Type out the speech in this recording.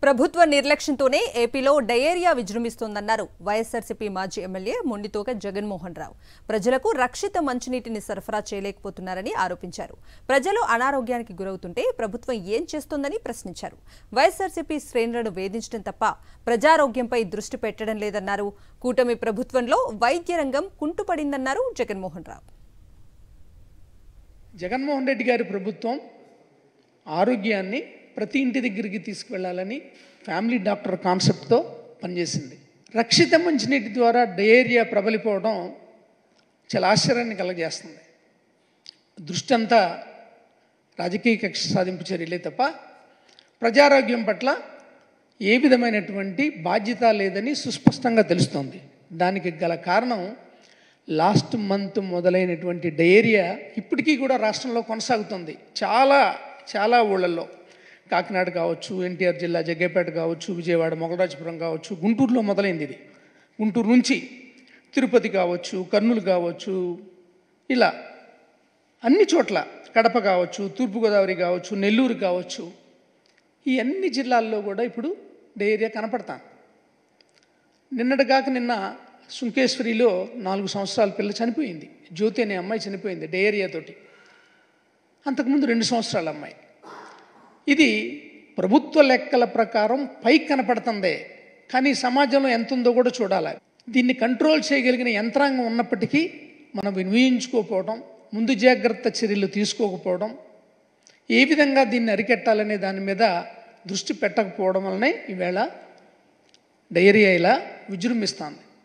ప్రభుత్వ నిర్లక్ష్యంతోనే ఏపీలో డయేరియా విజృంభిస్తోందన్నారు వైఎస్ఆర్సీపీ మాజీ ఎమ్మెల్యే మొండితోక జగన్మోహన్ రావు ప్రజలకు రక్షిత మంచినీటిని సరఫరా చేయలేకపోతున్నారని ఆరోపించారు ప్రజలు అనారోగ్యానికి గురవుతుంటే ప్రభుత్వం ఏం చేస్తోందని ప్రశ్నించారు వైఎస్ఆర్సీపీ శ్రేణులను వేధించడం తప్ప ప్రజారోగ్యంపై దృష్టి పెట్టడం లేదన్నారు కూటమి ప్రభుత్వంలో వైద్య రంగం కుంటుపడిందన్నారు జగన్మోహన్ రావు జగన్మోహన్ రెడ్డి గారి ప్రభుత్వం ఆరోగ్యాన్ని ప్రతి ఇంటి దగ్గరికి తీసుకువెళ్ళాలని ఫ్యామిలీ డాక్టర్ కాన్సెప్ట్తో పనిచేసింది రక్షిత మంచినీటి ద్వారా డయేరియా ప్రబలిపోవడం చాలా ఆశ్చర్యాన్ని కలగజేస్తుంది దృష్టి అంతా రాజకీయ కక్ష సాధింపు చర్యలే తప్ప ప్రజారోగ్యం పట్ల ఏ విధమైనటువంటి బాధ్యత లేదని సుస్పష్టంగా తెలుస్తోంది దానికి గల కారణం లాస్ట్ మంత్ మొదలైనటువంటి డయేరియా ఇప్పటికీ కూడా రాష్ట్రంలో కొనసాగుతుంది చాలా చాలా ఊళ్ళల్లో కాకినాడ కావచ్చు ఎన్టీఆర్ జిల్లా జగ్గేపేట కావచ్చు విజయవాడ మొగరాజపురం కావచ్చు గుంటూరులో మొదలైంది ఇది గుంటూరు నుంచి తిరుపతి కావచ్చు కర్నూలు కావచ్చు ఇలా అన్ని చోట్ల కడప కావచ్చు తూర్పుగోదావరి కావచ్చు నెల్లూరు కావచ్చు ఈ అన్ని జిల్లాల్లో కూడా ఇప్పుడు డయేరియా కనపడతాం నిన్నటిగాక నిన్న సుంకేశ్వరిలో నాలుగు సంవత్సరాల పిల్ల చనిపోయింది జ్యోతి అనే అమ్మాయి చనిపోయింది డయేరియాతోటి అంతకుముందు రెండు సంవత్సరాల అమ్మాయి ఇది ప్రభుత్వ లెక్కల ప్రకారం పైకి కనపడుతుందే కానీ సమాజంలో ఎంత ఉందో కూడా చూడాలి దీన్ని కంట్రోల్ చేయగలిగిన యంత్రాంగం ఉన్నప్పటికీ మనం వినియోగించుకోకపోవడం ముందు జాగ్రత్త చర్యలు తీసుకోకపోవడం ఏ విధంగా దీన్ని అరికెట్టాలనే దాని మీద దృష్టి పెట్టకపోవడం వల్లనే ఈవేళ డయేరియా ఇలా విజృంభిస్తుంది